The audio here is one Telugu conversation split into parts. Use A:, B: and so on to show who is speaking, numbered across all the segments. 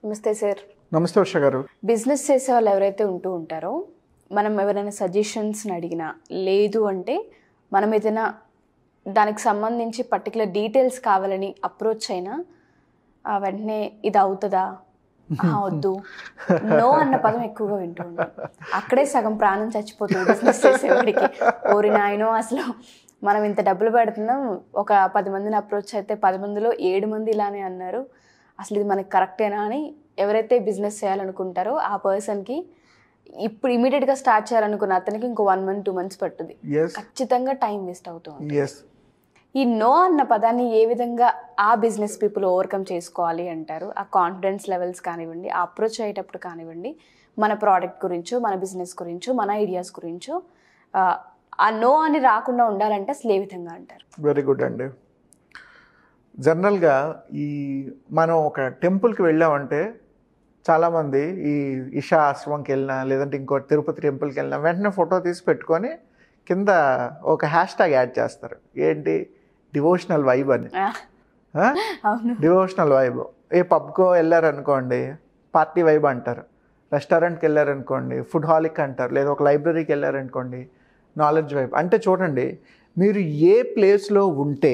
A: నమస్తే సార్
B: నమస్తే ఉష గారు
A: బిజినెస్ చేసే వాళ్ళు ఎవరైతే ఉంటూ ఉంటారో మనం ఎవరైనా సజెషన్స్ని అడిగినా లేదు అంటే మనం ఏదైనా దానికి సంబంధించి పర్టికులర్ డీటెయిల్స్ కావాలని అప్రోచ్ అయినా ఆ, వెంటనే ఇది అవుతుందా ఆ, వద్దు నో అన్న పదం ఎక్కువగా వింటూ ఉంటాం అక్కడే సగం ప్రాణం చచ్చిపోతుంది బిజినెస్ చేసేవాడికి ఓరి నాయనో అసలు మనం ఇంత డబ్బులు పెడుతున్నాం ఒక పది మందిని అప్రోచ్ అయితే పది మందిలో ఏడు మంది ఇలానే అన్నారు అసలు ఇది మనకి కరెక్టేనా అని ఎవరైతే బిజినెస్ చేయాలనుకుంటారో ఆ పర్సన్కి ఇప్పుడు ఇమీడియట్గా స్టార్ట్ చేయాలనుకున్న అతనికి ఇంకో వన్ మంత్ టూ మంత్స్ పట్టుద్ది
B: ఎస్
A: ఖచ్చితంగా టైం వేస్ట్ అవుతుంది
B: ఎస్
A: ఈ నో అన్న పదాన్ని ఏ విధంగా ఆ బిజినెస్ పీపుల్ ఓవర్కమ్ చేసుకోవాలి అంటారు ఆ కాన్ఫిడెన్స్ లెవెల్స్ కానివ్వండి ఆ అప్రోచ్ అయ్యేటప్పుడు కానివ్వండి మన ప్రోడక్ట్ గురించో మన బిజినెస్ గురించో మన ఐడియాస్ గురించో ఆ, ఆ నో అని రాకుండా ఉండాలంటే అసలు ఏ విధంగా అంటారు
B: వెరీ గుడ్ అండి జనరల్గా ఈ మనం ఒక టెంపుల్కి వెళ్ళామంటే చాలామంది ఈ ఇషా ఆశ్రమంకి వెళ్ళినా లేదంటే ఇంకో తిరుపతి టెంపుల్కి వెళ్ళినా వెంటనే ఫోటో తీసి పెట్టుకొని కింద ఒక హ్యాష్ ట్యాగ్ యాడ్ చేస్తారు ఏంటి డివోషనల్ వైబ్ అని
A: ఆ, అవును
B: డివోషనల్ వైబ్ ఏ పబ్కో వెళ్ళారనుకోండి పార్టీ వైబ్ అంటారు రెస్టారెంట్కి వెళ్ళారనుకోండి ఫుడ్ హాలిక్ అంటారు లేదా ఒక లైబ్రరీకి వెళ్ళారనుకోండి నాలెడ్జ్ వైబ్ అంటే చూడండి మీరు ఏ ప్లేస్లో ఉంటే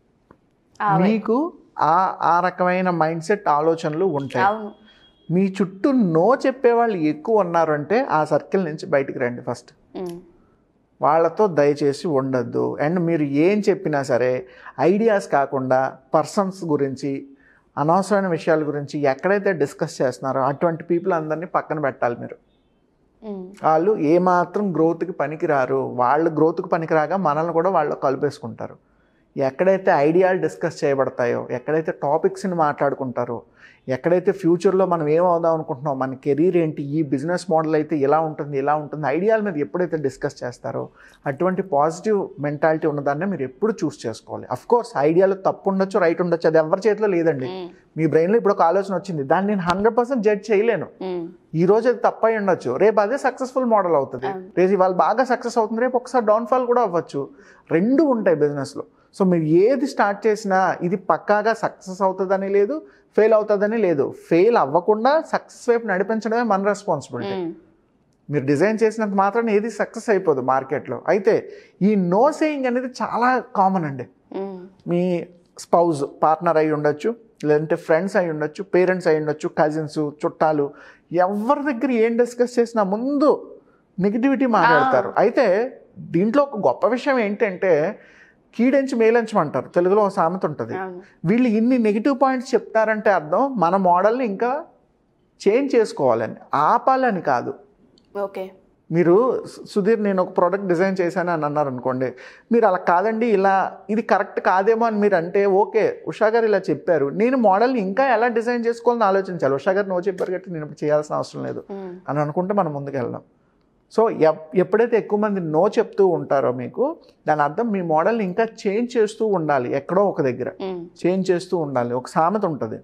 A: ఆ vibe.
B: మీకు ఆ ఆ రకమైన మైండ్ సెట్ ఆలోచనలు ఉంటాయి
A: అవును
B: మీ చుట్టూ నో చెప్పేవాళ్ళు ఎక్కువ ఉన్నారంటే ఆ సర్కిల్ నుంచి బయటికి రండి ఫస్ట్
A: ఉమ్,
B: వాళ్ళతో దయచేసి ఉండొద్దు అండ్ మీరు ఏం చెప్పినా సరే ఐడియాస్ కాకుండా పర్సన్స్ గురించి అనవసరమైన విషయాల గురించి ఎక్కడైతే డిస్కస్ చేస్తున్నారో అటువంటి పీపుల్ అందరినీ పక్కన పెట్టాలి మీరు
A: ఉమ్,
B: వాళ్ళు ఏమాత్రం గ్రోత్కి పనికిరారు వాళ్ళు గ్రోత్కి పనికిరాగా మనల్ని కూడా వాళ్ళు కలిపేసుకుంటారు ఎక్కడైతే ఐడియాలు డిస్కస్ చేయబడతాయో ఎక్కడైతే టాపిక్స్ని మాట్లాడుకుంటారో ఎక్కడైతే ఫ్యూచర్లో మనం ఏమవుదాం అనుకుంటున్నాం మన కెరీర్ ఏంటి ఈ బిజినెస్ మోడల్ అయితే ఇలా ఉంటుంది ఇలా ఉంటుంది ఐడియాల మీద ఎప్పుడైతే డిస్కస్ చేస్తారో అటువంటి పాజిటివ్ మెంటాలిటీ ఉన్నదాన్నే మీరు ఎప్పుడు చూస్ చేసుకోవాలి అఫ్ కోర్స్ ఐడియాలో తప్పు ఉండొచ్చు రైట్ ఉండొచ్చు అది ఎవరి చేతిలో లేదండి
A: ఉమ్,
B: మీ బ్రెయిన్లో ఇప్పుడు ఒక ఆలోచన వచ్చింది దాన్ని నేను హండ్రెడ్ పర్సెంట్ జడ్జ్ చేయలేను
A: ఉమ్,
B: ఈ రోజు అది తప్పై ఉండొచ్చు రేపు అదే సక్సెస్ఫుల్ మోడల్ అవుతుంది
A: అవును.
B: రేపు ఇవాళ బాగా సక్సెస్ అవుతుంది రేపు ఒకసారి డౌన్ఫాల్ కూడా అవ్వచ్చు రెండు ఉంటాయి బిజినెస్లో సో మీరు ఏది స్టార్ట్ చేసినా ఇది పక్కాగా సక్సెస్ అవుతుందని లేదు ఫెయిల్ అవుతుందని లేదు ఫెయిల్ అవ్వకుండా సక్సెస్ వైపు నడిపించడమే మన రెస్పాన్సిబిలిటీ
A: ఉమ్,
B: మీరు డిజైన్ చేసినంత మాత్రం ఏది సక్సెస్ అయిపోదు మార్కెట్లో అయితే ఈ నో సేయింగ్ అనేది చాలా కామన్ అండి
A: ఉమ్,
B: మీ స్పౌజ్ పార్ట్నర్ అయి ఉండొచ్చు లేదంటే ఫ్రెండ్స్ అయి ఉండొచ్చు పేరెంట్స్ అయి ఉండొచ్చు కజిన్స్ చుట్టాలు ఎవరి దగ్గర ఏం డిస్కస్ చేసినా ముందు నెగిటివిటీ మాట్లాడతారు అయితే దీంట్లో ఒక గొప్ప విషయం ఏంటంటే కీడెంచి మేలంచమంటారు తెలుగులో ఒక సామెత ఉంటుంది
A: అవును
B: వీళ్ళు ఇన్ని నెగిటివ్ పాయింట్స్ చెప్తారంటే అర్థం మన మోడల్ని ఇంకా చేంజ్ చేసుకోవాలని ఆపాలని కాదు
A: ఓకే
B: మీరు సు- సుధీర్ నేను ఒక ప్రోడక్ట్ డిజైన్ చేశాను అని అన్నారు అనుకోండి మీరు అలా కాదండి ఇలా ఇది కరెక్ట్ కాదేమో అని మీరు అంటే ఓకే ఉషా గారు ఇలా చెప్పారు నేను మోడల్ని ఇంకా ఎలా డిజైన్ చేసుకోవాలని ఆలోచించాలి ఉషా గారు నో చెప్పారు కాబట్టి నేను ఇప్పుడు చేయాల్సిన అవసరం లేదు
A: ఉమ్,
B: అని అనుకుంటే మనం ముందుకు వెళ్దాం సో ఎప్- ఎప్పుడైతే ఎక్కువ మంది నో చెప్తూ ఉంటారో మీకు దాని అర్థం మీ మోడల్ని ఇంకా చేంజ్ చేస్తూ ఉండాలి ఎక్కడో ఒక దగ్గర
A: ఉమ్,
B: చేంజ్ చేస్తూ ఉండాలి ఒక సామెత ఉంటుంది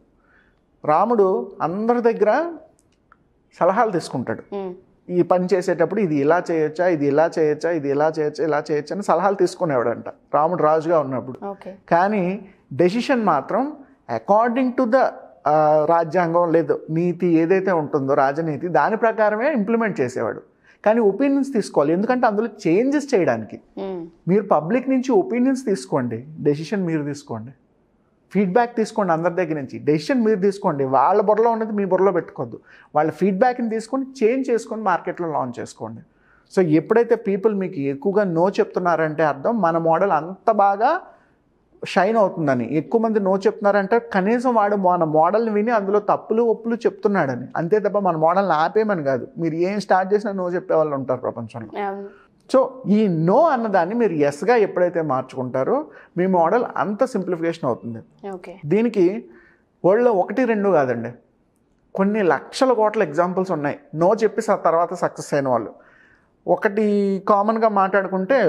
B: రాముడు అందరి దగ్గర సలహాలు తీసుకుంటాడు
A: ఉమ్,
B: ఈ పని చేసేటప్పుడు ఇది ఇలా చేయొచ్చా ఇది ఇలా చేయొచ్చా ఇది ఇలా చేయొచ్చా ఇలా చేయొచ్చా అని సలహాలు తీసుకునేవాడంట రాముడు రాజుగా ఉన్నప్పుడు
A: ఓకే
B: కానీ డెసిషన్ మాత్రం అకార్డింగ్ టు ద రాజ్యాంగం లేదు నీతి ఏదైతే ఉంటుందో రాజనీతి దాని ప్రకారమే ఇంప్లిమెంట్ చేసేవాడు కానీ ఒపీనియన్స్ తీసుకోవాలి ఎందుకంటే అందులో చేంజెస్ చేయడానికి
A: ఉమ్,
B: మీరు పబ్లిక్ నుంచి ఒపీనియన్స్ తీసుకోండి డెసిషన్ మీరు తీసుకోండి ఫీడ్బ్యాక్ తీసుకోండి అందరి దగ్గర నుంచి డెసిషన్ మీరు తీసుకోండి వాళ్ళ బుర్రలో ఉన్నది మీ బుర్రలో పెట్టుకోవద్దు వాళ్ళ ఫీడ్బ్యాక్ని తీసుకొని చేంజ్ చేసుకొని మార్కెట్లో లాంచ్ చేసుకోండి సో ఎప్పుడైతే పీపుల్ మీకు ఎక్కువగా నో చెప్తున్నారంటే అర్థం మన మోడల్ అంత బాగా షైన్ అవుతుందని ఎక్కువ మంది నో చెప్తున్నారంటే కనీసం వాడు మన మోడల్ని విని అందులో తప్పులు ఒప్పులు చెప్తున్నాడని అంతే తప్ప మన మోడల్ని ఆపేమని కాదు మీరు ఏం స్టార్ట్ చేసినా నో చెప్పే వాళ్ళు ఉంటారు ప్రపంచంలో
A: అవును
B: సో ఈ నో అన్నదాన్ని మీరు ఎస్గా ఎప్పుడైతే మార్చుకుంటారో మీ మోడల్ అంత సింప్లిఫికేషన్ అవుతుంది
A: ఓకే
B: దీనికి వరల్డ్లో ఒకటి రెండు కాదండి కొన్ని లక్షల కోట్ల ఎగ్జాంపుల్స్ ఉన్నాయి నో చెప్పి స- తర్వాత సక్సెస్ అయిన వాళ్ళు ఒకటి కామన్గా మాట్లాడుకుంటే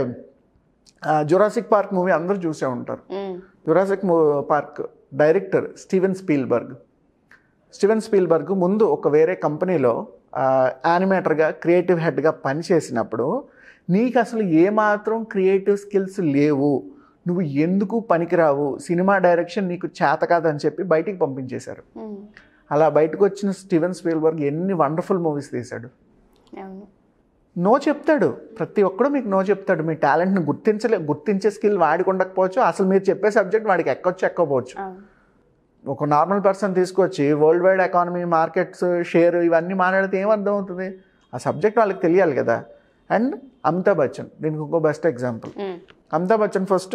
B: జురాసిక్ పార్క్ మూవీ అందరూ చూసే ఉంటారు
A: um,
B: Jurassic Park director Steven Spielberg Steven Spielberg ముందు ఒక వేరే కంపెనీలో యానిమేటర్గా క్రియేటివ్ హెడ్గా పనిచేసినప్పుడు నీకు అసలు ఏమాత్రం క్రియేటివ్ స్కిల్స్ లేవు నువ్వు ఎందుకు పనికిరావు సినిమా డైరెక్షన్ నీకు చేత కాదని చెప్పి బయటికి పంపించేశారు
A: ఉమ్,
B: అలా బయటకు వచ్చిన స్టీవెన్ స్పీల్బర్గ్ ఎన్ని వండర్ఫుల్ మూవీస్ తీశాడు
A: అవును
B: నో చెప్తాడు ప్రతి ఒక్కడు మీకు నో చెప్తాడు మీ టాలెంట్ని గుర్తించలే గుర్తించే స్కిల్ వాడికి ఉండకపోవచ్చు అసలు మీరు చెప్పే సబ్జెక్ట్ వాడికి ఎక్కొచ్చు ఎక్కకపోవచ్చు
A: అవును
B: ఒక నార్మల్ పర్సన్ తీసుకొచ్చి world wide economy markets share ఇవన్నీ మాట్లాడితే ఏం అర్థం అవుతుంది ఆ సబ్జెక్ట్ వాళ్ళకి తెలియాలి కదా అండ్ అమితాబ్ బచ్చన్ దీనికి ఇంకో బెస్ట్ ఎగ్జాంపుల్
A: మ్మ్.
B: అమితాబ్ బచ్చన్ ఫస్ట్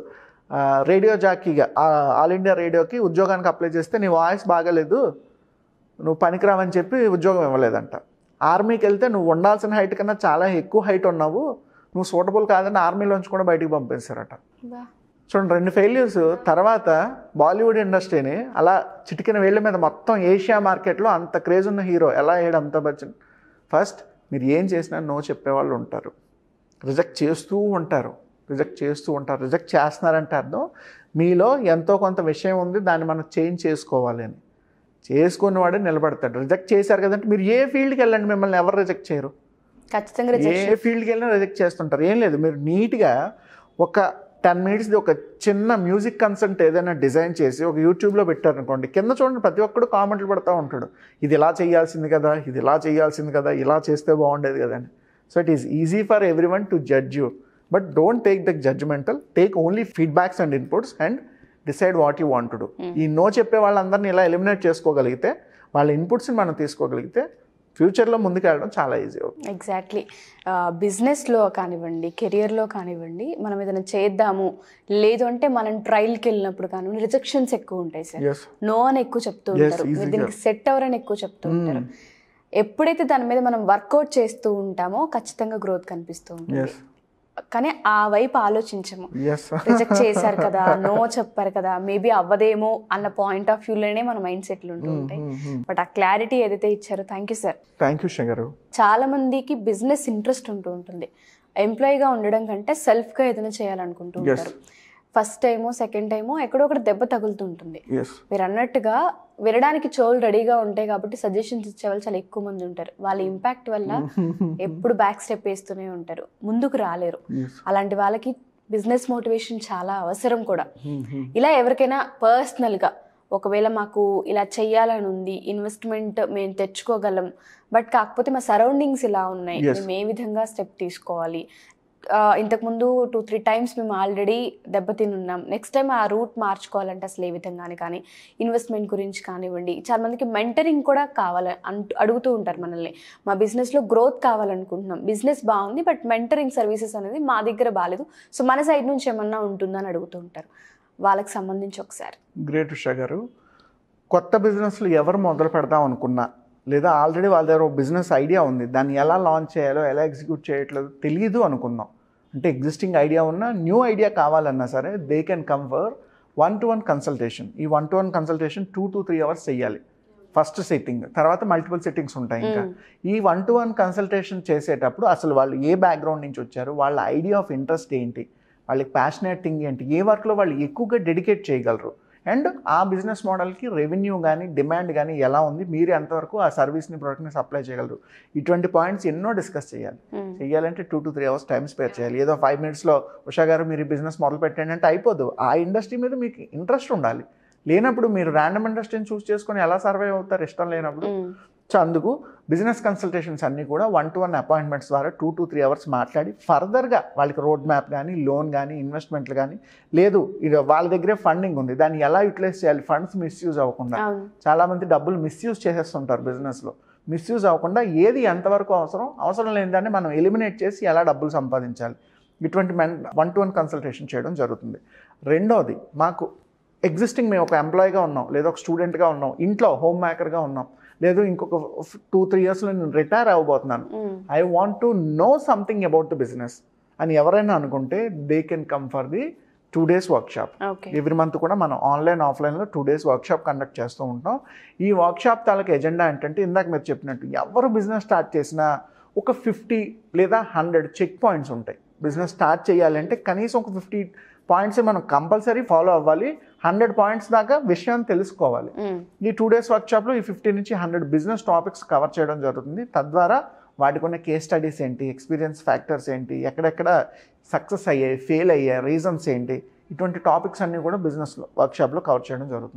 B: రేడియో జాకీగా ఆ, ఆల్ ఇండియా రేడియోకి ఉద్యోగానికి అప్లై చేస్తే నీ వాయిస్ బాగాలేదు నువ్వు పనికిరావని చెప్పి ఉద్యోగం ఇవ్వలేదంట ఆర్మీకి వెళ్తే నువ్వు ఉండాల్సిన హైట్ కన్నా చాలా ఎక్కువ హైట్ ఉన్నావు నువ్వు సూటబుల్ కాదని ఆర్మీలోంచి కూడా బయటికి పంపేశారట
A: బా
B: చూడండి రెండు ఫెయిల్యూర్స్ తర్వాత బాలీవుడ్ ఇండస్ట్రీని అలా చిటికిన వేళ్ళ మీద మొత్తం ఏషియా మార్కెట్లో అంత క్రేజ్ ఉన్న హీరో ఎలా అయ్యాడు అమితాబ్ బచ్చన్ ఫస్ట్ మీరు ఏం చేసినా నో చెప్పేవాళ్ళు ఉంటారు రిజెక్ట్ చేస్తూ ఉంటారు రిజెక్ట్ చేస్తూ ఉంటారు రిజెక్ట్ చేస్తున్నారంటే అర్థం మీలో ఎంతో కొంత విషయం ఉంది దాన్ని మనం చేంజ్ చేసుకోవాలి అని చేసుకున్న వాడే నిలబడతాడు రిజెక్ట్ చేశారు కదంటే మీరు ఏ ఫీల్డ్కి వెళ్ళండి మిమ్మల్ని ఎవరు రిజెక్ట్ చేయరు
A: ఖచ్చితంగా
B: ఏ
A: రిజెక్షన్
B: ఫీల్డ్కి వెళ్ళినా రిజెక్ట్ చేస్తుంటారు ఏం లేదు మీరు నీట్గా ఒక టెన్ మినిట్స్ది ఒక చిన్న మ్యూజిక్ కన్సర్ట్ ఏదైనా డిజైన్ చేసి ఒక యూట్యూబ్లో పెట్టారనుకోండి కింద చూడండి ప్రతి ఒక్కడు కామెంట్లు పెడతా ఉంటాడు ఇది ఇలా చేయాల్సింది కదా ఇది ఇలా చేయాల్సింది కదా ఇలా చేస్తే బాగుండేది కదా అని so it is easy for everyone to judge you but don't take the judgemental take only feedbacks and inputs and decide what you want do ఈ నో చెప్పే వాళ్ళందరినీ ఇలా ఎలిమినేట్ చేసుకోగలిగితే వాళ్ళ ఇన్పుట్స్ని మనం తీసుకోగలిగితే ఫ్యూచర్లో ముందుకెళ్ళడం చాలా ఈజీ అవుతుంది
A: ఎగ్జాక్ట్లీ బిజినెస్లో కానివ్వండి కెరియర్లో కానివ్వండి మనం ఏదైనా చేద్దాము లేదు అంటే మనం ట్రయల్కి వెళ్ళినప్పుడు కానివ్వండి రిజెక్షన్స్ ఎక్కువ ఉంటాయి సార్
B: ఎస్
A: నో అని ఎక్కువ చెప్తూ
B: Yes,
A: ఉంటారు మీరు
B: easy
A: దీనికి సెట్ అవ్వరని ఎక్కువ చెప్తూ ఉంటారు ఎప్పుడైతే దాని మీద మనం వర్కౌట్ చేస్తూ ఉంటామో ఖచ్చితంగా గ్రోత్ కనిపిస్తూ ఉంటుంది
B: ఎస్
A: కానీ ఆ వైపు ఆలోచించము
B: ఎస్
A: రిజెక్ట్ చేశారు కదా నో చెప్పారు కదా మేబీ అవ్వదేమో అన్న పాయింట్ ఆఫ్ వ్యూలోనే మన మైండ్ సెట్లు ఉంటూ ఉంటాయి బట్ ఆ క్లారిటీ ఏదైతే ఇచ్చారో thank you sir
B: thank you షగరు
A: చాలా మందికి బిజినెస్ ఇంట్రెస్ట్ ఉంటూ ఉంటుంది ఎంప్లాయీగా ఉండడం కంటే సెల్ఫ్గా ఏదైనా చేయాలనుకుంటూ
B: Yes.
A: ఉంటారు ఫస్ట్ టైమో సెకండ్ టైమో ఎక్కడో ఒకటి దెబ్బ తగులుతుంటుంది
B: ఎస్
A: మీరు అన్నట్టుగా వినడానికి చోలు రెడీగా ఉంటాయి కాబట్టి సజెషన్స్ ఇచ్చే వాళ్ళు చాలా ఎక్కువ మంది ఉంటారు వాళ్ళ ఇంపాక్ట్ వల్ల ఎప్పుడు బ్యాక్ స్టెప్ వేస్తూనే ఉంటారు ముందుకు రాలేరు
B: ఎస్
A: అలాంటి వాళ్ళకి బిజినెస్ మోటివేషన్ చాలా అవసరం కూడా ఇలా ఎవరికైనా పర్సనల్గా ఒకవేళ మాకు ఇలా చెయ్యాలని ఉంది ఇన్వెస్ట్మెంట్ మేము తెచ్చుకోగలం బట్ కాకపోతే మా సరౌండింగ్స్ ఇలా ఉన్నాయి
B: Yes.
A: మేము ఏ విధంగా స్టెప్ తీసుకోవాలి ఆ, ఇంతకుముందు టూ త్రీ టైమ్స్ మేము ఆల్రెడీ దెబ్బతిని ఉన్నాం నెక్స్ట్ టైం ఆ రూట్ మార్చుకోవాలంటే అసలు ఏ విధంగానే కానీ ఇన్వెస్ట్మెంట్ గురించి కానివ్వండి చాలా మందికి మెంటరింగ్ కూడా కావాలి అంటూ అడుగుతూ ఉంటారు మనల్ని మా బిజినెస్లో గ్రోత్ కావాలనుకుంటున్నాం బిజినెస్ బాగుంది బట్ మెంటరింగ్ సర్వీసెస్ అనేది మా దగ్గర బాగాలేదు సో మన సైడ్ నుంచి ఏమన్నా ఉంటుందా అని అడుగుతూ ఉంటారు వాళ్ళకి సంబంధించి ఒకసారి
B: గ్రేట్ ఉషా గారు కొత్త బిజినెస్లు ఎవరు మొదలు పెడదాం అనుకున్నా లేదా ఆల్రెడీ వాళ్ళ దగ్గర ఒక బిజినెస్ ఐడియా ఉంది దాన్ని ఎలా లాంచ్ చేయాలో ఎలా ఎగ్జిక్యూట్ చేయట్లేదు తెలియదు అనుకుందాం అంటే ఎగ్జిస్టింగ్ ఐడియా ఉన్నా న్యూ ఐడియా కావాలన్నా సరే they can come for one to one consultation ఈ one to one consultation two to three hours చేయాలి ఫస్ట్ సెట్టింగ్ తర్వాత మల్టిపుల్ సెట్టింగ్స్ ఉంటాయి ఇంకా ఈ వన్ టు వన్ కన్సల్టేషన్ చేసేటప్పుడు అసలు వాళ్ళు ఏ బ్యాక్గ్రౌండ్ నుంచి వచ్చారు వాళ్ళ ఐడియా ఆఫ్ ఇంట్రెస్ట్ ఏంటి వాళ్ళకి ప్యాషనేట్ థింగ్ ఏంటి ఏ వర్క్లో వాళ్ళు ఎక్కువగా డెడికేట్ చేయగలరు అండ్ ఆ బిజినెస్ మోడల్కి రెవెన్యూ కానీ డిమాండ్ కానీ ఎలా ఉంది మీరు ఎంతవరకు ఆ సర్వీస్ని ప్రోడక్ట్ని సప్లై చేయగలరు ఇటువంటి పాయింట్స్ ఎన్నో డిస్కస్ చేయాలి చేయాలంటే two to three hours time spare చేయాలి ఏదో ఫైవ్ మినిట్స్లో ఉషా గారు మీరు బిజినెస్ మొదలు పెట్టండి అంటే అయిపోదు ఆ ఇండస్ట్రీ మీద మీకు ఇంట్రెస్ట్ ఉండాలి లేనప్పుడు మీరు ర్యాండమ్ ఇండస్ట్రీని చూస్ చేసుకొని ఎలా సర్వైవ్ అవుతారు ఇష్టం లేనప్పుడు సో అందుకు బిజినెస్ కన్సల్టేషన్స్ అన్నీ కూడా వన్ టు వన్ అపాయింట్మెంట్స్ ద్వారా టూ టు త్రీ అవర్స్ మాట్లాడి ఫర్దర్గా వాళ్ళకి రోడ్ మ్యాప్ కానీ లోన్ కానీ ఇన్వెస్ట్మెంట్లు కానీ లేదు ఇది వాళ్ళ దగ్గరే ఫండింగ్ ఉంది దాన్ని ఎలా యూటిలైజ్ చేయాలి ఫండ్స్ మిస్యూజ్ అవ్వకుండా
A: అవును
B: చాలామంది డబ్బులు మిస్యూజ్ చేసేస్తుంటారు బిజినెస్లో మిస్యూజ్ అవ్వకుండా ఏది ఎంతవరకు అవసరం అవసరం లేని దాన్ని మనం ఎలిమినేట్ చేసి ఎలా డబ్బులు సంపాదించాలి ఇటువంటి మెన్ వన్ టు వన్ కన్సల్టేషన్ చేయడం జరుగుతుంది రెండోది మాకు ఎగ్జిస్టింగ్ మేము ఒక ఎంప్లాయీగా ఉన్నాం లేదా ఒక స్టూడెంట్గా ఉన్నాం ఇంట్లో హోమ్ మేకర్గా ఉన్నాం లేదు ఇంకొక టూ త్రీ ఇయర్స్లో నేను రిటైర్ అవ్వబోతున్నాను I want to know something about the business అని ఎవరైనా అనుకుంటే they can come for the two days workshop
A: okay
B: every month కూడా మనం ఆన్లైన్ ఆఫ్లైన్లో టూ డేస్ వర్క్షాప్ కండక్ట్ చేస్తూ ఉంటాం ఈ వర్క్షాప్ తాలూకు ఎజెండా ఏంటంటే ఇందాక మీరు చెప్పినట్టు ఎవరు బిజినెస్ స్టార్ట్ చేసినా ఒక ఫిఫ్టీ లేదా హండ్రెడ్ చెక్ పాయింట్స్ ఉంటాయి బిజినెస్ స్టార్ట్ చేయాలంటే కనీసం ఒక ఫిఫ్టీ పాయింట్స్ మనం కంపల్సరీ ఫాలో అవ్వాలి హండ్రెడ్ పాయింట్స్ దాకా విషయాన్ని తెలుసుకోవాలి ఈ టూ డేస్ వర్క్షాప్లో ఈ ఫిఫ్టీ నుంచి హండ్రెడ్ బిజినెస్ టాపిక్స్ కవర్ చేయడం జరుగుతుంది తద్వారా వాటికి ఉన్న కేస్ స్టడీస్ ఏంటి ఎక్స్పీరియన్స్ ఫ్యాక్టర్స్ ఏంటి ఎక్కడెక్కడ సక్సెస్ అయ్యాయి ఫెయిల్ అయ్యాయి రీజన్స్ ఏంటి ఇటువంటి టాపిక్స్ అన్నీ కూడా బిజినెస్లో వర్క్షాప్లో కవర్ చేయడం జరుగుతుంది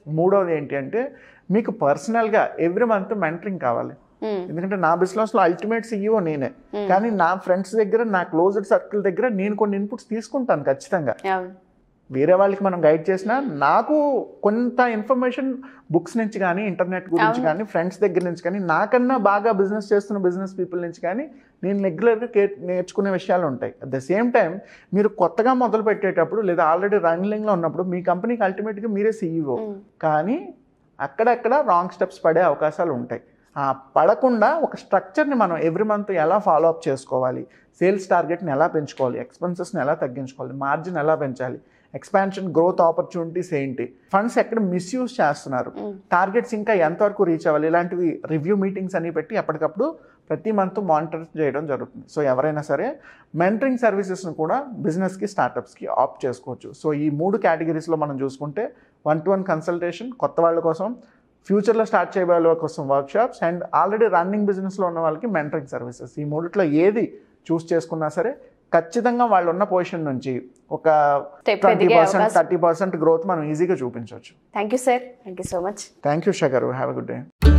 B: మూడవది ఏంటి అంటే మీకు పర్సనల్గా ఎవ్రీ మంత్ మెంటరింగ్ కావాలి
A: మ్మ్.
B: ఎందుకంటే నా బిజినెస్లో అల్టిమేట్ సీఈఓ నేనే కానీ నా ఫ్రెండ్స్ దగ్గర నా క్లోజ్డ్ సర్కిల్ దగ్గర నేను కొన్ని ఇన్పుట్స్ తీసుకుంటాను ఖచ్చితంగా
A: అవును
B: వేరే వాళ్ళకి మనం గైడ్ చేసినా నాకు కొంత ఇన్ఫర్మేషన్ బుక్స్ నుంచి కానీ ఇంటర్నెట్ గురించి కానీ ఫ్రెండ్స్ దగ్గర నుంచి కానీ నాకన్నా బాగా బిజినెస్ చేస్తున్న బిజినెస్ పీపుల్ నుంచి కానీ నేను రెగ్యులర్గా కే నేర్చుకునే విషయాలు ఉంటాయి అట్ ద సేమ్ టైం మీరు కొత్తగా మొదలు పెట్టేటప్పుడు లేదా ఆల్రెడీ రన్నింగ్లో ఉన్నప్పుడు మీ కంపెనీకి అల్టిమేట్గా మీరే సీఈఓ
A: మ్మ్.
B: కానీ అక్కడక్కడ రాంగ్ స్టెప్స్ పడే అవకాశాలు ఉంటాయి ఆ పడకుండా ఒక స్ట్రక్చర్ని మనం ఎవ్రీ మంత్ ఎలా ఫాలో అప్ చేసుకోవాలి సేల్స్ టార్గెట్ని ఎలా పెంచుకోవాలి ఎక్స్పెన్సెస్ని ఎలా తగ్గించుకోవాలి మార్జిన్ ఎలా పెంచాలి ఎక్స్పాన్షన్ గ్రోత్ ఆపర్చునిటీస్ ఏంటి ఫండ్స్ ఎక్కడ మిస్యూజ్ చేస్తున్నారు టార్గెట్స్ ఇంకా ఎంతవరకు రీచ్ అవ్వాలి ఇలాంటివి రివ్యూ మీటింగ్స్ అని పెట్టి ఎప్పటికప్పుడు ప్రతి మంత్ మానిటర్ చేయడం జరుగుతుంది సో ఎవరైనా సరే మెంటరింగ్ సర్వీసెస్ని కూడా బిజినెస్కి స్టార్టప్స్కి ఆప్ట్ చేసుకోవచ్చు సో ఈ మూడు కేటగిరీస్లో మనం చూసుకుంటే వన్ టు వన్ కన్సల్టేషన్ కొత్త వాళ్ళ కోసం ఫ్యూచర్లో స్టార్ట్ చేయబోయే వాళ్ళ కోసం వర్క్షాప్స్ అండ్ ఆల్రెడీ రన్నింగ్ బిజినెస్లో ఉన్న వాళ్ళకి మెంటరింగ్ సర్వీసెస్ ఈ మూడిట్లో ఏది చూస్ చేసుకున్నా సరే ఖచ్చితంగా వాళ్ళు ఉన్న పొజిషన్ నుంచి ఒక
A: Step
B: ట్వంటీ
A: ఎదిగే
B: పర్సెంట్
A: అవకాశం.
B: థర్టీ పర్సెంట్ గ్రోత్ మనం ఈజీగా చూపించవచ్చు
A: thank you sir thank you so much
B: thank you షగర్ హ్యావ్ ఎ గుడ్ డే